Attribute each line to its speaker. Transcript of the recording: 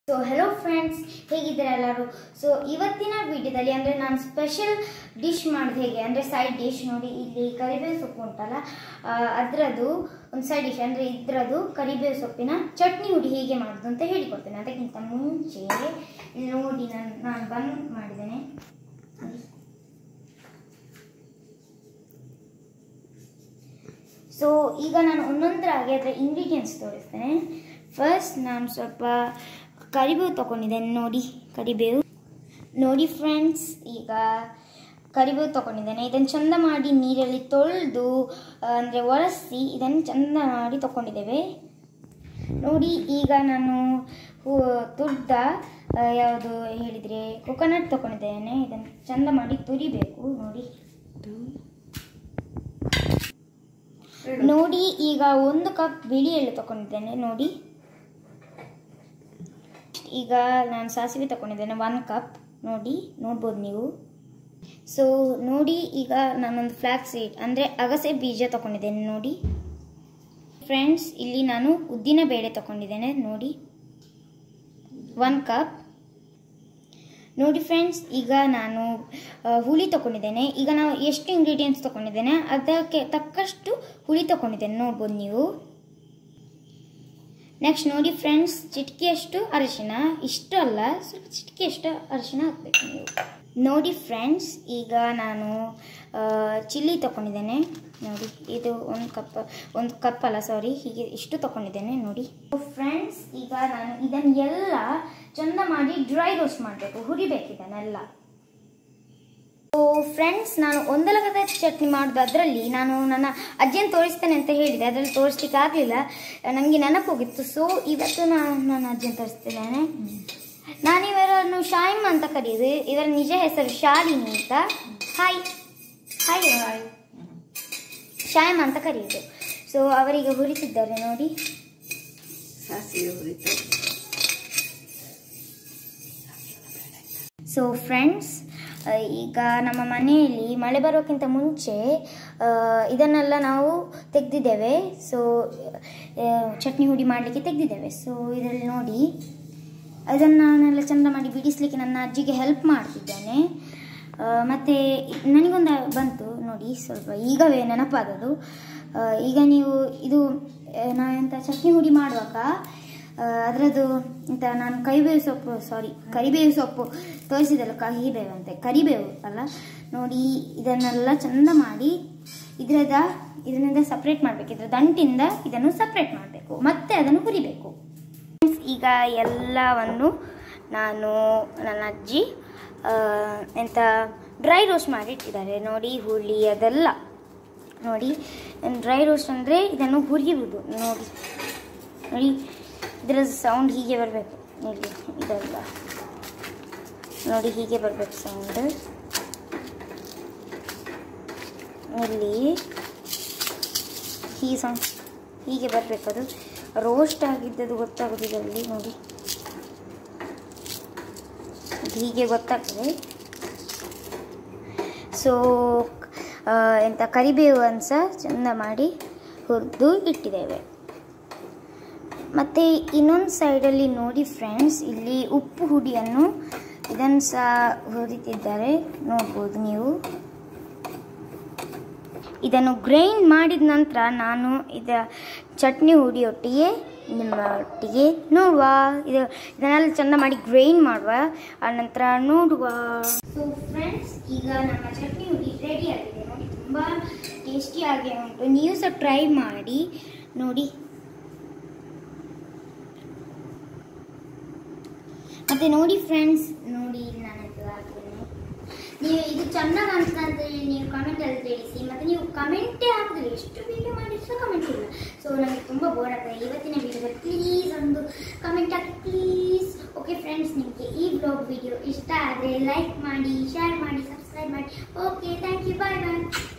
Speaker 1: So hello friends ಹೇಗಿದ್ದಾರೆ ಎಲ್ಲರೂ so ಇವತ್ತಿನ ವಿಡಿಯೋದಲ್ಲಿ ಅಂದರೆ ನಾನು ಸ್ಪೆಷಲ್ ಡಿಶ್ ಮಾಡೋದು ಹೇಗೆ ಅಂದರೆ ಸೈಡ್ ಡಿಶ್ ನೋಡಿ ಇಲ್ಲಿ ಕರಿಬೇವು ಸೊಪ್ಪು ಉಂಟಲ್ಲ ಆ, ಅದರದ್ದು ಒಂದು ಸೈಡ್ ಡಿಶ್ ಅಂದರೆ ಇದರದ್ದು ಕರಿಬೇವು ಸೊಪ್ಪಿನ ಚಟ್ನಿ ಹುಡಿ ಹೇಗೆ ಮಾಡೋದು ಅಂತ ಹೇಳಿಕೊಡ್ತೇನೆ ಅದಕ್ಕಿಂತ ಮುಂಚೆ ಇಲ್ಲಿ ನೋಡಿ ನಾನು ನಾನು ಬಂದ್ ಮಾಡಿದ್ದೇನೆ ನೋಡಿ. ಸೊ ಈಗ ನಾನು ಒಂದೊಂದರಾಗಿ ಅದರ ಇಂಗ್ರೀಡಿಯೆಂಟ್ಸ್ ತೋರಿಸ್ತೇನೆ ಫಸ್ಟ್ ನಾನು ಸ್ವಲ್ಪ ಕರಿಬೇವು ತಗೊಂಡಿದ್ದೇನೆ ನೋಡಿ ಕರಿಬೇವು ನೋಡಿ ಫ್ರೆಂಡ್ಸ್ ಈಗ ಕರಿಬೇವು ತಗೊಂಡಿದ್ದೇನೆ ಇದನ್ನು ಚಂದ ಮಾಡಿ ನೀರಲ್ಲಿ ತೊಳೆದು ಅಂದರೆ ಒರೆಸಿ ಇದನ್ನು ಚಂದ ಮಾಡಿ ತಗೊಂಡಿದ್ದೇವೆ ನೋಡಿ ಈಗ ನಾನು ಹೂ ತುರ್ದ ಯಾವುದು ಹೇಳಿದರೆ ಕೊಕೊನಟ್ ತಗೊಂಡಿದ್ದೇನೆ ಇದನ್ನು ಚಂದ ಮಾಡಿ ತುರಿಬೇಕು ನೋಡಿ ನೋಡಿ ಈಗ ಒಂದು ಕಪ್ ಬಿಳಿ ಎಳ್ಳು ತಗೊಂಡಿದ್ದೇನೆ ನೋಡಿ ಈಗ ನಾನು ಸಾಸಿವೆ ತಗೊಂಡಿದ್ದೇನೆ ಒನ್ ಕಪ್ ನೋಡಿ ನೋಡ್ಬೋದು ನೀವು ಸೊ ನೋಡಿ ಈಗ ನಾನೊಂದು ಫ್ಲಾಕ್ ಸೀಡ್ ಅಂದರೆ ಅಗಸೆ ಬೀಜ ತಗೊಂಡಿದ್ದೇನೆ ನೋಡಿ ಫ್ರೆಂಡ್ಸ್ ಇಲ್ಲಿ ನಾನು ಉದ್ದಿನ ಬೇಳೆ ತಗೊಂಡಿದ್ದೇನೆ ನೋಡಿ ಒನ್ ಕಪ್ ನೋಡಿ ಫ್ರೆಂಡ್ಸ್ ಈಗ ನಾನು ಆ, ಹುಳಿ ತಗೊಂಡಿದ್ದೇನೆ ಈಗ ನಾವು ಎಷ್ಟು ಇಂಗ್ರೀಡಿಯೆಂಟ್ಸ್ ತಗೊಂಡಿದ್ದೇನೆ ಅದಕ್ಕೆ ತಕ್ಕಷ್ಟು ಹುಳಿ ತಗೊಂಡಿದ್ದೇನೆ ನೋಡ್ಬೋದು ನೀವು ನೆಕ್ಸ್ಟ್ ನೋಡಿ ಫ್ರೆಂಡ್ಸ್ ಚಿಟಿಕೆಯಷ್ಟು ಅರಿಶಿನ ಇಷ್ಟು ಅಲ್ಲ ಸ್ವಲ್ಪ ಚಿಟಿಕೆಯಷ್ಟು ಅರಿಶಿನ ಹಾಕಬೇಕು ನೀವು ನೋಡಿ ಫ್ರೆಂಡ್ಸ್ ಈಗ ನಾನು ಚಿಲ್ಲಿ ತಗೊಂಡಿದ್ದೇನೆ ನೋಡಿ ಇದು ಒಂದು ಕಪ್ ಒಂದು ಕಪ್ ಅಲ್ಲ ಸಾರಿ ಹೀಗೆ ಇಷ್ಟು ತಗೊಂಡಿದ್ದೇನೆ ನೋಡಿ ಫ್ರೆಂಡ್ಸ್ ಈಗ ನಾನು ಇದನ್ನು ಎಲ್ಲ ಚಂದ ಮಾಡಿ ಡ್ರೈ ರೋಸ್ಟ್ ಮಾಡಬೇಕು ಹುರಿಬೇಕು ಇದನ್ನೆಲ್ಲ ಸೊ ಫ್ರೆಂಡ್ಸ್ ನಾನು ಒಂದಲಗದ ಚಟ್ನಿ ಮಾಡೋದು ಅದರಲ್ಲಿ ನಾನು ನನ್ನ ಅಜ್ಜಿಯನ್ನು ತೋರಿಸ್ತೇನೆ ಅಂತ ಹೇಳಿದೆ ಅದರಲ್ಲಿ ತೋರಿಸ್ಲಿಕ್ಕೆ ಆಗಲಿಲ್ಲ ನನಗೆ ನೆನಪು ಹೋಗಿತ್ತು ಸೊ ಇವತ್ತು ನಾನು ನನ್ನ ಅಜ್ಜಿಯನ್ನು ತೋರಿಸ್ತಿದ್ದೇನೆ ನಾನು ಇವರನ್ನು ಶಾಯಿಮ್ ಅಂತ ಕರೆಯೋದು ಇವರ ನಿಜ ಹೆಸರು ಶಾಲಿನಿ ಅಂತ ಹಾಯ್ ಹಾಯ್ ಹಾಯ್ ಶಾಯಮ್ ಅಂತ ಕರೆಯೋದು ಸೊ ಅವರಿಗೆ ಹುರಿತಿದ್ದಾರೆ ನೋಡಿ
Speaker 2: ಸಾಸಿವೆ ಹುರಿತು
Speaker 1: ಸೊ ಫ್ರೆಂಡ್ಸ್ ಈಗ ನಮ್ಮ ಮನೆಯಲ್ಲಿ ಮಳೆ ಬರೋಕ್ಕಿಂತ ಮುಂಚೆ ಆ, ಇದನ್ನೆಲ್ಲ ನಾವು ತೆಗೆದಿದ್ದೇವೆ ಸೊ ಚಟ್ನಿ ಹುಡಿ ಮಾಡಲಿಕ್ಕೆ ತೆಗೆದಿದ್ದೇವೆ ಸೊ ಇದರಲ್ಲಿ ನೋಡಿ ಅದನ್ನು ನಾನೆಲ್ಲ ಚಂದ ಮಾಡಿ ಬಿಡಿಸ್ಲಿಕ್ಕೆ ನನ್ನ ಅಜ್ಜಿಗೆ ಹೆಲ್ಪ್ ಮಾಡ್ತಿದ್ದೇನೆ ಆ, ಮತ್ತೆ ನನಗೊಂದು ಬಂತು ನೋಡಿ ಸ್ವಲ್ಪ ಈಗವೇ ನೆನಪಾದದು ಆ, ಈಗ ನೀವು ಇದು ಆ, ನಾವೆಂತ ಚಟ್ನಿ ಹುಡಿ ಮಾಡುವಾಗ ಅದರದ್ದು ಅಂತ ನಾನು ಕರಿಬೇವು ಸೊಪ್ಪು ಸಾರಿ ಕರಿಬೇವು ಸೊಪ್ಪು ತೋರಿಸಿದಲ್ಲ ಕಹಿಬೇವು ಅಂತೆ ಕರಿಬೇವು ಅಲ್ಲ ನೋಡಿ ಇದನ್ನೆಲ್ಲ ಚಂದ ಮಾಡಿ ಇದರದ ಇದರಿಂದ ಸಪ್ರೇಟ್ ಮಾಡಬೇಕು ಇದರ ದಂಟಿಂದ ಇದನ್ನು ಸಪ್ರೇಟ್ ಮಾಡಬೇಕು ಮತ್ತೆ ಅದನ್ನು ಹುರಿಬೇಕು ಈಗ ಎಲ್ಲವನ್ನು ನಾನು ನನ್ನ ಅಜ್ಜಿ ಆ, ಎಂತ ಡ್ರೈ ರೋಸ್ಟ್ ಮಾಡಿ ಇಟ್ಟಿದ್ದಾರೆ ನೋಡಿ ಹುಳಿ ಅದೆಲ್ಲ ನೋಡಿ ಡ್ರೈ ರೋಸ್ಟ್ ಅಂದರೆ ಇದನ್ನು ಹುರಿಯುವುದು ನೋಡಿ ನೋಡಿ ಇದರ ಸೌಂಡ್ ಹೀಗೆ ಬರಬೇಕು ಇಲ್ಲಿ ಇದೆಲ್ಲ ನೋಡಿ ಹೀಗೆ ಬರಬೇಕು ಸೌಂಡ್ ಇಲ್ಲಿ ಈ ಸೌಂಡ್ ಹೀಗೆ ಬರಬೇಕು ಅದು ರೋಸ್ಟ್ ಆಗಿದ್ದದು ಗೊತ್ತಾಗೋದು ಇದರಲ್ಲಿ ನೋಡಿ ಇದು ಹೀಗೆ ಗೊತ್ತಾಗ್ತದೆ ಸೊ ಎಂತ ಕರಿಬೇವು ಅನ್ಸ ಚಂದ ಮಾಡಿ ಹುರಿದು ಇಟ್ಟಿದ್ದೇವೆ ಮತ್ತು ಇನ್ನೊಂದು ಸೈಡಲ್ಲಿ ನೋಡಿ ಫ್ರೆಂಡ್ಸ್ ಇಲ್ಲಿ ಉಪ್ಪು ಹುಡಿಯನ್ನು ಇದನ್ನು ಸಹ ಹುರಿತಿದ್ದಾರೆ ನೋಡ್ಬೋದು ನೀವು ಇದನ್ನು ಗ್ರೈಂಡ್ ಮಾಡಿದ ನಂತರ ನಾನು ಇದ ಚಟ್ನಿ ಹುಡಿಯೊಟ್ಟಿಗೆ ನಿಮ್ಮ ಒಟ್ಟಿಗೆ ನೋಡುವ ಇದು ಇದನ್ನೆಲ್ಲ ಚಂದ ಮಾಡಿ ಗ್ರೈಂಡ್ ಮಾಡುವ ಆ ನಂತರ ನೋಡುವ ಸೊ ಫ್ರೆಂಡ್ಸ್ ಈಗ ನಮ್ಮ ಚಟ್ನಿ ಹುಡಿ ರೆಡಿ ಆಗಿದೆ ನೋಡಿ ತುಂಬ ಟೇಸ್ಟಿಯಾಗಿ ಉಂಟು ನೀವು ಸಹ ಟ್ರೈ ಮಾಡಿ ನೋಡಿ ಮತ್ತೆ ನೋಡಿ ಫ್ರೆಂಡ್ಸ್ ನೋಡಿ ನಾನು ಇದು ಹಾಕಿದ್ದೇನೆ ನೀವು ಇದು ಚೆನ್ನಾಗಿ ಅಂತ ಹೇಳಿ ನೀವು ಕಮೆಂಟ್ ಅಲ್ಲಿ ತಿಳಿಸಿ ಮತ್ತೆ ನೀವು ಕಮೆಂಟೇ ಹಾಕಿದ್ರೆ ಎಷ್ಟು ವಿಡಿಯೋ ಮಾಡಿದ್ರು ಕಮೆಂಟ್ ಇಲ್ಲ ಸೊ ನನಗೆ ತುಂಬ ಬೋರ್ ಆಗ್ತದೆ ಇವತ್ತಿನ ವಿಡಿಯೋದಲ್ಲಿ ಪ್ಲೀಸ್ ಒಂದು ಕಮೆಂಟ್ ಹಾಕಿ ಪ್ಲೀಸ್ ಓಕೆ ಫ್ರೆಂಡ್ಸ್ ನಿಮಗೆ ಈ ಬ್ಲಾಗ್ ವಿಡಿಯೋ ಇಷ್ಟ ಆದರೆ ಲೈಕ್ ಮಾಡಿ ಶೇರ್ ಮಾಡಿ ಸಬ್ಸ್ಕ್ರೈಬ್ ಮಾಡಿ okay thank you bye bye